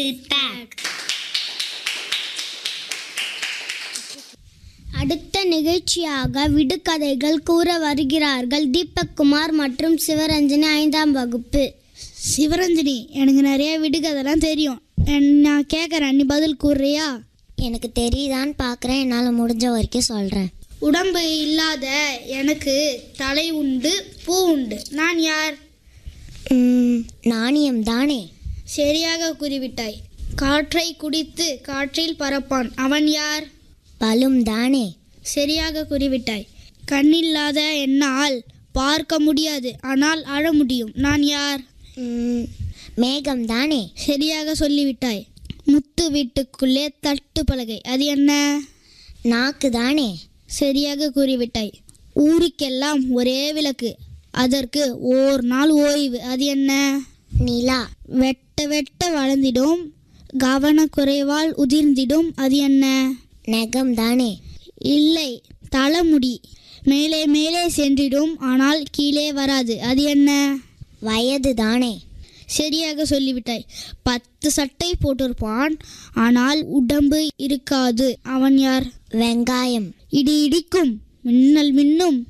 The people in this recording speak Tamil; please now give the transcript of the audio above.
Fill pack. அடுத்த நிகழ்ச்சியாக விடுகதைகள் கூற வருகிறார்கள் தீபக் குமார் மற்றும் சிவரஞ்சனி ஐந்தாம் வகுப்பு சிவரஞ்சனி எனக்கு நிறைய விடுகதெல்லாம் தெரியும் என் நான் கேட்குறேன் நீ பதில் கூறுறியா எனக்கு தெரியுதான்னு பார்க்குறேன் என்னால் முடிஞ்ச வரைக்கும் சொல்கிறேன் உடம்பு இல்லாத எனக்கு தலை உண்டு பூ உண்டு நான் யார் நாணயம் தானே சரியாக கூறிவிட்டாய் காற்றை குடித்து காற்றில் பறப்பான் அவன் யார் பலும் தானே சரியாக கூறிவிட்டாய் கண்ணில்லாத என்னால் பார்க்க முடியாது ஆனால் அழ முடியும் நான் யார் ம், மேகம் தானே சரியாக சொல்லிவிட்டாய் முத்து வீட்டுக்குள்ளே தட்டு பலகை அது என்ன நாக்கு தானே சரியாக கூறிவிட்டாய் ஊருக்கெல்லாம் ஒரே விளக்கு அதற்கு ஓர் நாள் ஓய்வு அது என்ன நிலா வெட்ட வெட்ட வளர்ந்திடும் கவனக்குறைவால் உதிர்ந்திடும் அது என்ன நகம் தானே இல்லை தலைமுடி மேலே மேலே சென்றிடும் ஆனால் கீழே வராது அது என்ன வயது தானே சரியாக சொல்லிவிட்டாய் பத்து சட்டை போட்டிருப்பான் ஆனால் உடம்பு இருக்காது அவன் யார் வெங்காயம் இடி இடிக்கும் மின்னல் மின்னும்